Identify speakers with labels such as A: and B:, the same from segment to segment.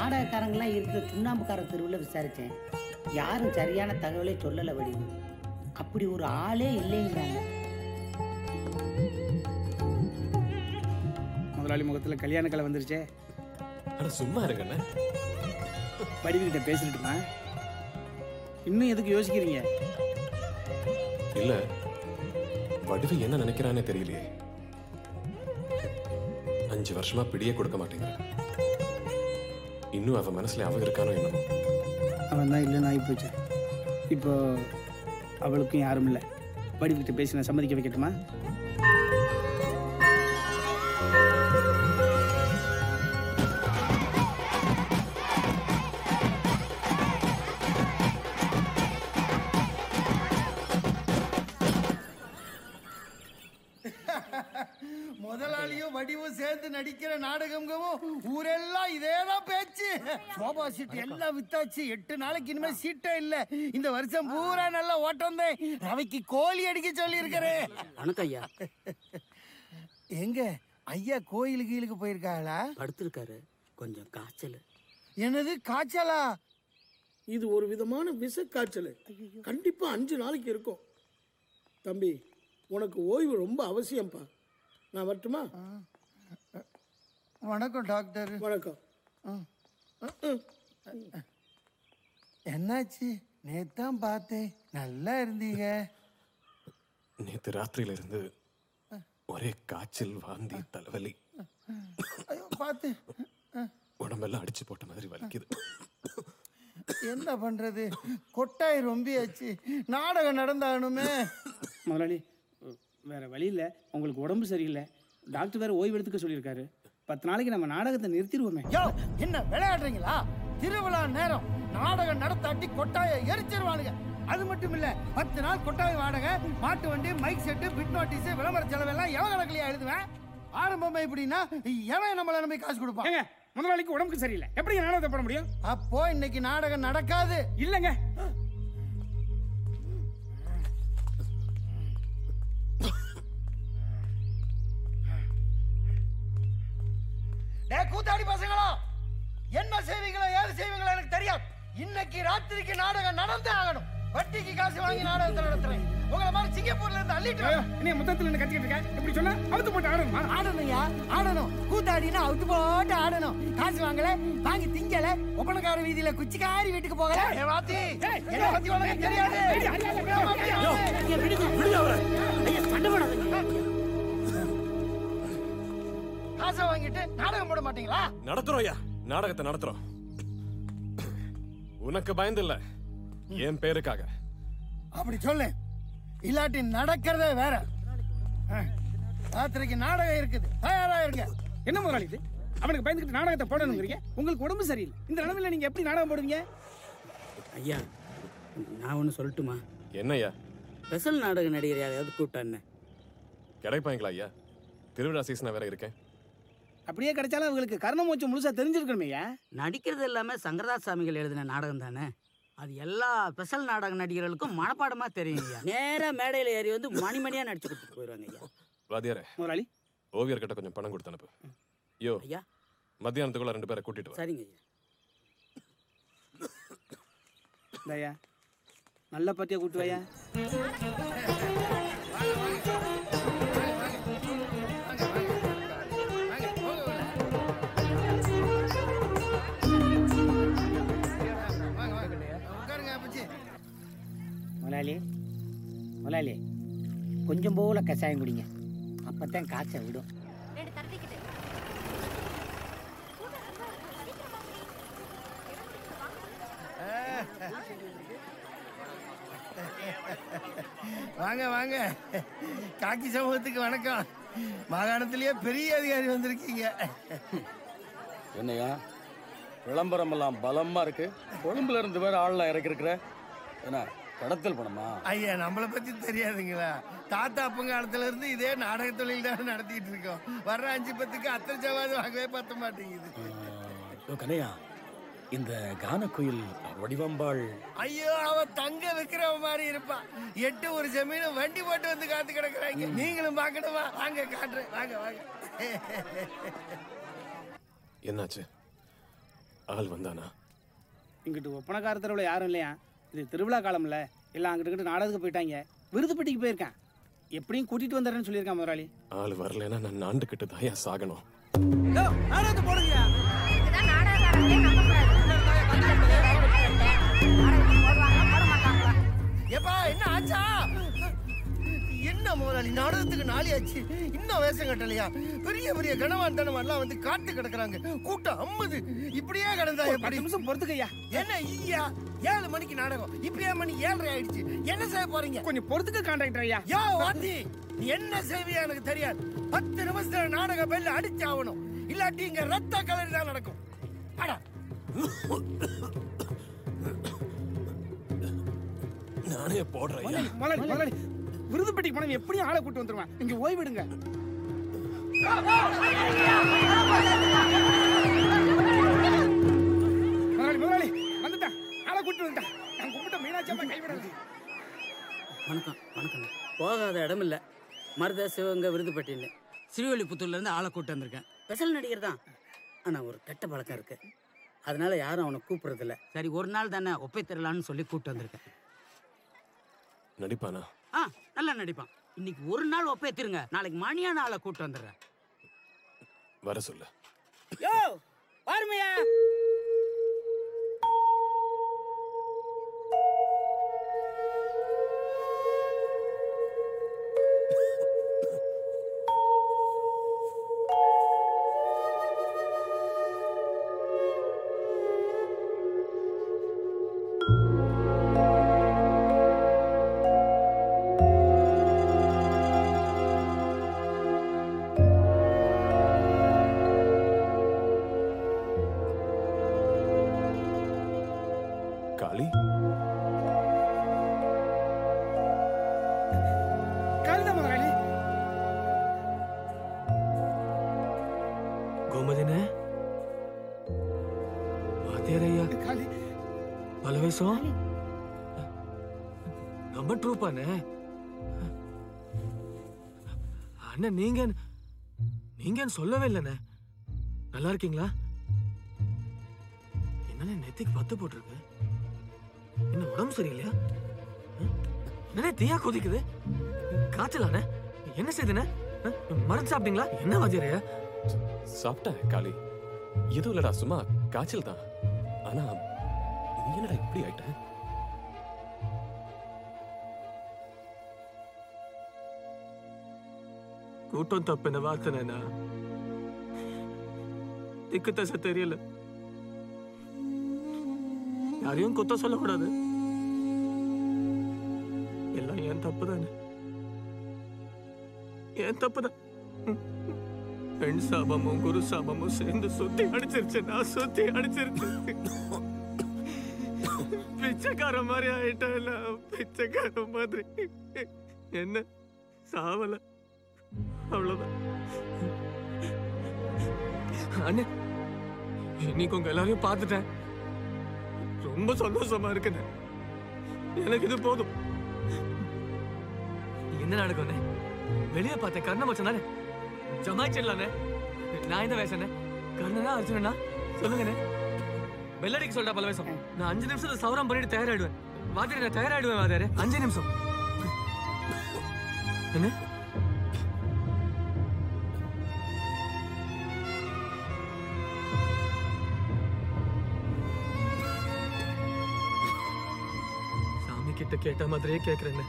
A: நாடகக்காரங்களாம் இருக்கிற சுண்ணாம்புக்கார தெருவில் விசாரித்தேன் யாரும் சரியான தகவலை சொல்லலை வடிவு அப்படி ஒரு ஆளே இல்லைங்கிறாங்க
B: முதலாளி முகத்தில் கல்யாண கலை வந்துருச்சே
C: அட சும்மா இருங்கண்ணே
B: வடிவுகிட்ட பேசிட்டுமா இன்னும் எதுக்கு யோசிக்கிறீங்க
C: இல்ல வடிவு என்ன நினைக்கிறானே தெரியலையே அஞ்சு வருஷமா பிடியே கொடுக்க மாட்டேங்கிறான் இன்னும் அவன் மனசுல அவன் இருக்கானோ என்னமோ
B: அவன் தான் இல்லைன்னு ஆகி போச்சு இப்போ அவளுக்கும் யாரும் இல்லை வடிவுகிட்ட பேசி நான் சம்மதிக்க வைக்கட்டுமா
D: முதலாளியும் வடிவும் சேர்ந்து நடிக்கிற நாடகமும் ஊரெல்லாம் இதேதான் பேச்சு சோபா சீட் எல்லாம் வித்தாச்சு எட்டு நாளைக்கு இனிமே சீட்டே இல்ல இந்த வருஷம் பூரா நல்ல ஓட்டம் தான் ரவைக்கு கோழி அடிக்க சொல்லி இருக்கிறேன்
E: வணக்கம் ஐயா
D: எங்க ஐயா கோயிலுக்கு கீழுக்கு போயிருக்காங்களா
E: படுத்திருக்காரு கொஞ்சம் காய்ச்சல்
D: என்னது காய்ச்சலா
F: இது ஒரு விதமான விஷ காய்ச்சல் கண்டிப்பா அஞ்சு நாளைக்கு இருக்கும் தம்பி உனக்கு ஓய்வு ரொம்ப அவசியம்ப்பா நான் வரட்டுமா
D: வணக்கம் டாக்டர்
F: வணக்கம்
D: என்னாச்சு நேத்தான் பார்த்தேன் நல்லா இருந்தீங்க
C: நேத்து ராத்திரியில இருந்து ஒரே காய்ச்சல் வாந்தி தலைவலி
D: ஐயோ பார்த்து
C: உடம்பெல்லாம் அடிச்சு போட்ட மாதிரி வலிக்குது
D: என்ன பண்றது கொட்டாய் ரொம்பியாச்சு நாடகம் நடந்தாகணுமே
B: முதலாளி வேற வழி இல்லை உங்களுக்கு உடம்பு சரியில்லை டாக்டர் வேற ஓய்வு எடுத்துக்க சொல்லியிருக்காரு பத்து நாளைக்கு நம்ம நாடகத்தை நிறுத்திடுவோமே
D: யோ என்ன விளையாடுறீங்களா திருவிழா நேரம் நாடகம் நடத்தாட்டி கொட்டாயை எரிச்சிருவானுங்க அது மட்டும் இல்ல பத்து நாள் கொட்டாய் வாடகை மாட்டு வண்டி மைக் செட்டு பிட் நோட்டீஸ் விளம்பர செலவெல்லாம் எவன் கணக்குலயா எழுதுவேன் ஆரம்பமே இப்படின்னா எவன் நம்மள நம்பி காசு கொடுப்பான்
B: ஏங்க முதலாளிக்கு உடம்புக்கு சரியில்லை எப்படி நாடகத்தை போட முடியும்
D: அப்போ இன்னைக்கு நாடகம் நடக்காது
B: இல்லைங்க
D: டே கூத்தாடி பசங்களா என்ன செய்வீங்களோ ஏது செய்வீங்களோ எனக்கு தெரியாது இன்னைக்கு ராத்திரிக்கு நாடகம் நடந்தே ஆகணும் வட்டிக்கு காசு வாங்கி நாடகத்தை நடத்துறேன் உங்களை மாதிரி சிங்கப்பூர்ல இருந்து அள்ளிட்டு
B: ஐயோ,
D: வரேன்.
B: நீ முத்தத்தில் நின்று கத்திக்கிட்டு இருக்க இப்படி சொன்னா அவுத்து போட்டு ஆடணுமா
D: ஆடணும்யா ஆடணும் கூத்தாடினா அவுத்து போட்டு ஆடணும் காசு வாங்கல வாங்கி திங்கல ஒப்பனக்கார வீதியில குச்சிக்காரி வீட்டுக்கு போகல ஏ வாத்தி என்ன பத்தி உனக்கு தெரியாது விட மாட்டியா? காசை வாங்கிட்டு நாடகம் போட மாட்டீங்களா
C: நடத்துறோம் ஐயா நாடகத்தை நடத்துறோம் உனக்கு பயந்து இல்ல என் பேருக்காக
D: அப்படி சொல்லு இல்லாட்டி நடக்கிறதே வேற அஹ், ராத்திரிக்கு நாடகம் இருக்குது தயாரா இருங்க
B: என்ன முதலாளி இது அவனுக்கு பயந்துக்கிட்டு நாடகத்தை போடணுங்கிறீங்க உங்களுக்கு உடம்பு சரியில்லை இந்த நிலமையில நீங்க எப்படி நாடகம் போடுவீங்க
E: ஐயா நான் ஒன்று சொல்லட்டுமா
C: என்னய்யா
E: ஸ்பெஷல் நாடக நடிகர் யாரையாவது கூப்பிட்டான்னு
C: கிடைப்பாங்களா ஐயா திருவிழா சீசனா வேற இருக்கேன்
B: அப்படியே கிடைச்சாலும் அவங்களுக்கு கர்ணமோச்சம் முழுசா தெரிஞ்சிருக்கணுமேயா
E: நடிக்கிறது எல்லாமே சங்கரதாஸ் சாமிகள் எழுதின நாடகம் தானே அது எல்லா ஸ்பெஷல் நாடக நடிகர்களுக்கும் மனப்பாடமாக தெரியும் ஐயா நேராக மேடையில் ஏறி வந்து மணி மணியாக நடிச்சு கொடுத்துட்டு போயிடுவாங்க ஐயா
C: வாத்தியாரே
B: முதலாளி
C: ஓவியர்கிட்ட கொஞ்சம் பணம் கொடுத்து அனுப்பு யோ
E: ஐயா
C: மத்தியானத்துக்குள்ள ரெண்டு பேரை கூட்டிட்டு வா
E: சரிங்க ஐயா
B: இந்தாயா நல்ல பத்தியா கூட்டு வாயா
D: உட்காருங்க அப்பச்சி
A: முதலாளி முதலாளி கொஞ்சம் போல கஷாயம் குடிங்க அப்பதான் காய்ச்சல் விடும்
D: வாங்க வாங்க காக்கி சமூகத்துக்கு வணக்கம் மாகாணத்திலேயே பெரிய அதிகாரி வந்திருக்கீங்க
G: என்னையா விளம்பரம் எல்லாம் பலமா இருக்கு கொழும்புல இருந்து வேற ஆள்லாம் இறக்கிருக்கிற என்ன கடத்தல் பணமா
D: ஐயா நம்மளை பத்தி தெரியாதுங்களா தாத்தா அப்பங்க காலத்துல இருந்து இதே நாடக தொழில் தான் நடத்திட்டு இருக்கோம் வர்ற அஞ்சு பத்துக்கு அத்தனை சவாது வாங்கவே பத்த மாட்டேங்குது
G: ஓ கனையா இந்த கான குயில் வடிவம்பாள்
D: ஐயோ அவ தங்க விக்கிரவ மாதிரி இருப்பா எட்டு ஒரு ஜமீன் வண்டி போட்டு வந்து காத்து கிடக்குறாங்க நீங்களும் பார்க்கணுமா வாங்க காட்டுறேன் வாங்க வாங்க
C: என்னாச்சு ஆள் வந்தானா
B: இங்கிட்டு ஒப்பனக்கார தெருவில் யாரும் இல்லையா இது திருவிழா காலம்ல எல்லாம் அங்கிட்டு இங்கிட்டு நாடகத்துக்கு போயிட்டாங்க விருதுப்பட்டிக்கு போயிருக்கேன் எப்படியும் கூட்டிட்டு வந்துடுறேன்னு சொல்லியிருக்கான் முதலாளி
C: ஆள் வரலைன்னா நான் நாண்டுக்கிட்டு தாயா சாகணும்
B: நாடகத்தை போடுங்க
H: இதுதான் நாடகக்காரங்களே நம்பக்கூடாது. நாடகம் போடுவாங்க, போட மாட்டாங்களா?
D: ஏப்பா என்ன ஆச்சா என்ன முதலாளி நாடகத்துக்கு நாளி ஆச்சு இன்னும் வேஷம் கட்டலையா பெரிய பெரிய கனவான் தனவான் எல்லாம் வந்து காத்து கிடக்குறாங்க கூட்டம் அம்முது இப்படியே கிடந்தா
B: ஒரு
D: எப்படி
B: பத்து நிமிஷம் பொறுத்துக்கையா
D: என்ன ஐயா ஏழு மணிக்கு நாடகம் இப்பயே மணி ஏழரை ஆயிடுச்சு என்ன செய்ய போறீங்க
B: கொஞ்சம் பொறுத்துக்க கான்ட்ராக்டர் ஐயா
D: யோ வாத்தி நீ என்ன செய்வியா எனக்கு தெரியாது பத்து நிமிஷத்துல நாடக பெல்ல அடிச்சு ஆகணும் இல்லாட்டி இங்க ரத்த கலரி தான் நடக்கும் அடா
C: நானே போடுறேன் ஐயா.
B: முதலாளி முதலாளி விருதுப்பட்டிக்கு போனவன் எப்படியும் ஆளை கூட்டு வந்துருவான் இங்க ஓய்விடுங்க முதலாளி முதலாளி வந்துட்டான் ஆளை கூட்டு வந்துட்டான் நான் கும்பிட்ட மீனாட்சி அம்மா கைவிடாது
E: வணக்கம் வணக்கம் போகாத இடம் இல்லை மருத சிவகங்கை விருதுப்பட்டின்னு ஸ்ரீவல்லிபுத்தூர்லேருந்து ஆளை கூட்டு வந்திருக்கேன் ஸ்பெஷல் நடிகர் தான் ஆனால் ஒரு கெட்ட பழக்கம் இருக்கு அதனால யாரும் அவனை கூப்பிடுறதில்ல சரி ஒரு நாள் தானே ஒப்பை தரலான்னு சொல்லி கூப்பிட்டு வந்திருக்கேன்
C: நடிப்பானா
E: ஆ நல்லா நடிப்பான் இன்னைக்கு ஒரு நாள் ஒப்பை திருங்க நாளைக்கு மணியான ஆளை கூட்டு வந்துடுறேன்
C: வர சொல்லு
E: யோ பாருமையா
C: காளி
B: காலிதா முதலாளி
I: గోమదినే వాతేరయ్యా
B: காலி
I: பல வயசும் நம்ம ட்ரூப்பானே அண்ணன் நீங்க நீங்க சொல்லவே இல்லைண்ணே நல்லா இருக்கீங்களா என்னண்ணே நெத்திக்கு பத்து போட்டிருக்கு என்ன உடம்பு சரியில்லையா ம்? என்னண்ணே தீயா கொதிக்குது காய்ச்சலாண்ணே என்ன செய்துண்ணே ம்? மருந்து சாப்பிட்டீங்களா என்ன வாத்தியாரையா
C: சாப்பிட்டேன் காளி எதுவும் இல்லடா சும்மா காய்ச்சல் தான் ஆனா நீ என்னடா இப்படி ஆயிட்ட
I: கூட்டம் தப்பின வார்த்தைனா திக்கு தசை தெரியல யாரையும் குத்த சொல்லக்கூடாது எல்லாம் என் தப்பு தானே என் தப்பு தான் பெண் சாபமும் குரு சாபமும் சேர்ந்து சுத்தி அடிச்சிருச்சு நான் சுத்தி அடிச்சிருச்சு பிச்சைக்கார மாதிரி ஆயிட்டேன் பிச்சைக்கார மாதிரி என்ன சாவல அவ்வளவுதான் அண்ணே இன்னைக்கு உங்க எல்லாரையும் பார்த்துட்டேன் ரொம்ப சந்தோஷமா இருக்குண்ணே எனக்கு இது போதும் என்ன நடக்கும்ண்ணே வெளியே பார்த்தேன் கர்ண மச்சம் தானே ஜமாய்ச்சிடலாண்ணே நான் எந்த வயசுண்ணே கர்ணனா அர்ஜுனனா சொல்லுங்கண்ணே வெள்ளடிக்கு சொல்றா பல வயசம் நான் அஞ்சு நிமிஷத்துல சவரம் பண்ணிட்டு தயாராயிடுவேன் வாத்தியார் நான் தயாராயிடுவேன் வாத்தியாரே அஞ்சு நிமிஷம் என்ன சாமி கிட்ட கேட்ட மாதிரியே கேக்குறேன்னு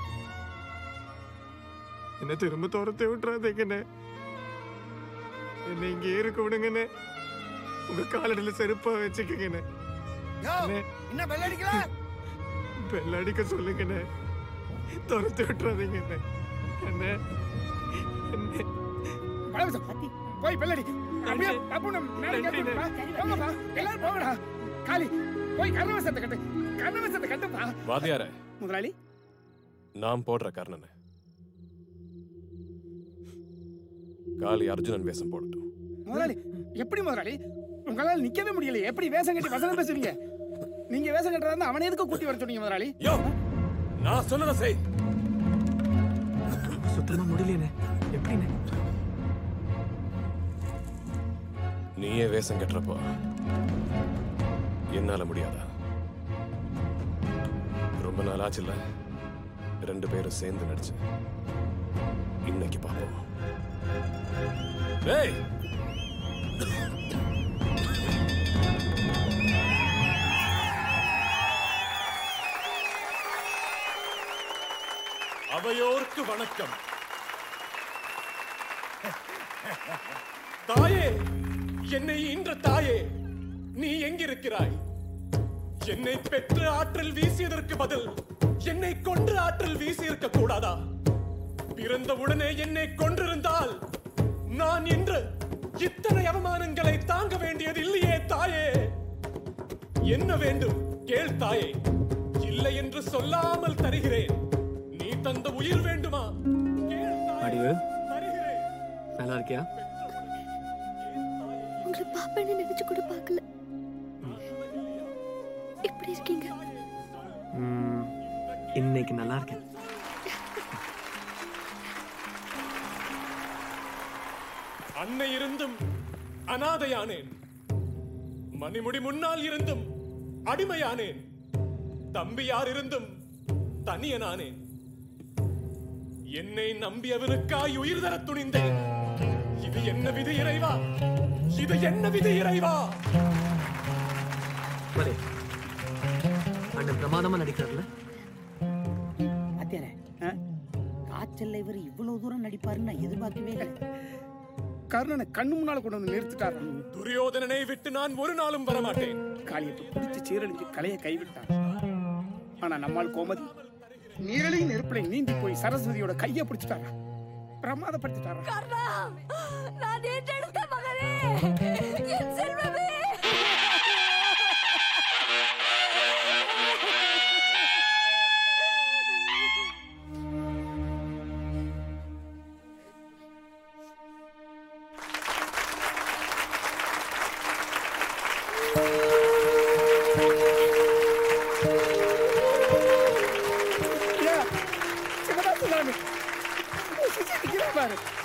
I: என்ன திரும்ப துரத்தி விட்டுறாதீங்கண்ணே என்ன இங்கே இருக்க விடுங்கண்ணே உங்க காலடியில செருப்பா வச்சுக்கங்கண்ணே
D: யோ
I: அண்ணே.
D: என்ன பெல் அடிக்கல
I: பெல் அடிக்க சொல்லுங்கண்ணே துரத்தி விட்டுறாதீங்கண்ணே அண்ணே அண்ணே
B: பழவசம் போய் பெல்லடி அப்படியே அப்போ நம்ம மேலே
I: நன்றி,
B: கேட்டுப்பா போங்கப்பா எல்லாரும் போங்கடா காளி போய் கர்ணவசத்தை கட்டு கர்ணவசத்தை கட்டுப்பா
C: வாத்தியார
B: முதலாளி
C: நான் போடுற கர்ணனை காளி அர்ஜுனன் வேஷம் போடட்டும்
B: முதலாளி எப்படி முதலாளி உங்களால நிக்கவே முடியல எப்படி வேஷம் கட்டி வசனம் பேசுவீங்க நீங்க வேஷம் கட்டுறதா இருந்தா அவனை எதுக்கு கூட்டி வர சொன்னீங்க முதலாளி
C: யோ நான் சொன்னதை செய்
I: சுத்தமா முடியலண்ணே எப்படிண்ணே
C: நீயே வேஷம் கட்டுறப்போ என்னால முடியாதா ரொம்ப நாள் ஆச்சுல்ல ரெண்டு பேரும் சேர்ந்து நடிச்சு இன்னைக்கு பார்ப்போம் ஏய்
J: அவையோர்க்கு வணக்கம் தாயே என்னை ஈன்ற தாயே நீ எங்கிருக்கிறாய் என்னை பெற்று ஆற்றல் வீசியதற்கு பதில் என்னை கொன்று ஆற்றல் வீசி இருக்க கூடாதா பிறந்த உடனே என்னை கொன்றிருந்தால் நான் இன்று இத்தனை அவமானங்களை தாங்க வேண்டியது இல்லையே தாயே என்ன வேண்டும் கேள் தாயே இல்லை என்று சொல்லாமல் தருகிறேன் நீ தந்த உயிர் வேண்டுமா கேள் தாயே.
I: வடிவு
J: தருகிறேன்
I: நல்லா இருக்கியா
K: உங்களை பாப்பேன்னு நினைச்சு கூட பார்க்கல எப்படி இருக்கீங்க
I: ம், இன்னைக்கு நல்லா இருக்கேன்
J: அன்னை இருந்தும் அனாதையானேன் மணிமுடி முன்னால் இருந்தும் அடிமையானேன் தம்பியார் இருந்தும் தனியனானேன் என்னை நம்பியவனுக்காய் உயிர் தர துணிந்தேன் இது என்ன விதி இறைவா இது என்ன விதி இறைவா
I: வலே அண்ணன் பிரமாதமா நடிக்கிறார்ல
A: அத்தியாரே காய்ச்சல்ல இவர் இவ்வளவு தூரம் நடிப்பாருன்னு நான் எதிர்பார்க்கவே இல்லை
B: கர்ணனை கண்ணு முன்னால கொண்டு வந்து நிறுத்திட்டாரு
J: துரியோதனனை விட்டு நான் ஒரு நாளும் வரமாட்டேன்
B: காளியத்தை பிடிச்சு சீரழிஞ்சு கலையை கைவிட்டான் ஆனா நம்மால் கோமதி நீரழி நெருப்பிலை நீந்தி போய் சரஸ்வதியோட கையை பிடிச்சிட்டாரா பிரமாதப்படுத்திட்டாரா
K: கர்ணா நான் ஏற்றெடுத்த மகனே என் செல்வமே
B: ஐயா, சிவதாசன் சாமி. சிரிக்கிறா பாரு